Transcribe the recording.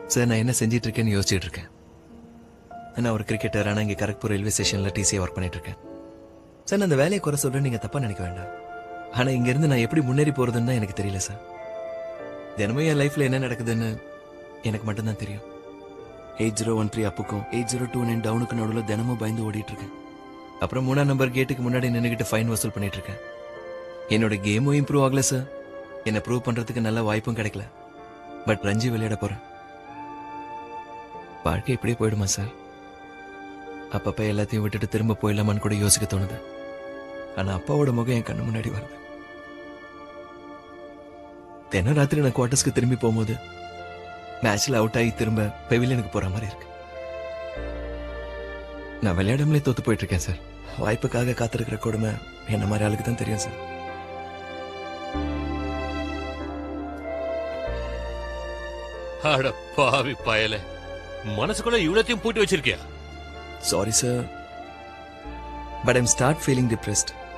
sir நான் என்ன செஞ்சிட்டு இருக்கேன்னு யோசிச்சுட்டு இருக்கேன் நான் ஒரு கிரிக்கெட்டர் ஆனால் இங்கே கரக்பூர் ரயில்வே ஸ்டேஷனில் டிசியை ஒர்க் பண்ணிட்டு இருக்கேன் சார் நான் அந்த வேலையை குறை சொல்றேன் நீங்கள் தப்பா நினைக்க வேண்டாம் ஆனால் இங்கேருந்து நான் எப்படி முன்னேறி போறதுன்னு தான் எனக்கு தெரியல சார் தினமும் என் லைஃப்ல என்ன நடக்குதுன்னு எனக்கு மட்டும்தான் தெரியும் எயிட் ஜீரோ ஒன் த்ரீ அப்புக்கும் எயிட் ஜீரோ டூ நைன் டவுனுக்கு நடுவில் தினமும் பயந்து ஓடிட்டு இருக்கேன் அப்புறம் மூணாம் நம்பர் கேட்டுக்கு முன்னாடி நின்னுக்கிட்டு ஃபைன் வசூல் பண்ணிட்டு இருக்கேன் என்னோட கேமும் இம்ப்ரூவ் ஆகல சார் என்னை ப்ரூவ் பண்றதுக்கு நல்ல வாய்ப்பும் கிடைக்கல பட் ரஞ்சி விளையாட போறேன் வாழ்க்கை இப்படியே போயிடுமா சார் அப்பப்ப எல்லாத்தையும் விட்டுட்டு திரும்ப போயிடலாமான்னு கூட யோசிக்க தோணுது ஆனா அப்பாவோட முகம் என் கண்ணு முன்னாடி வருது தினம் ராத்திரி நான் குவார்டர்ஸ்க்கு திரும்பி போகும்போது மேட்ச்ல அவுட் ஆகி திரும்ப பெவிலியனுக்கு போற மாதிரி இருக்கு நான் விளையாடாமலே தோத்து போயிட்டு இருக்கேன் சார் வாய்ப்புக்காக காத்திருக்கிற கொடுமை என்ன மாதிரி ஆளுக்கு தான் தெரியும் சார் அட பாவி பயல மனசுக்குள்ள இவ்வளத்தையும் பூட்டி வச்சிருக்கியா sorry sir but I'm start feeling depressed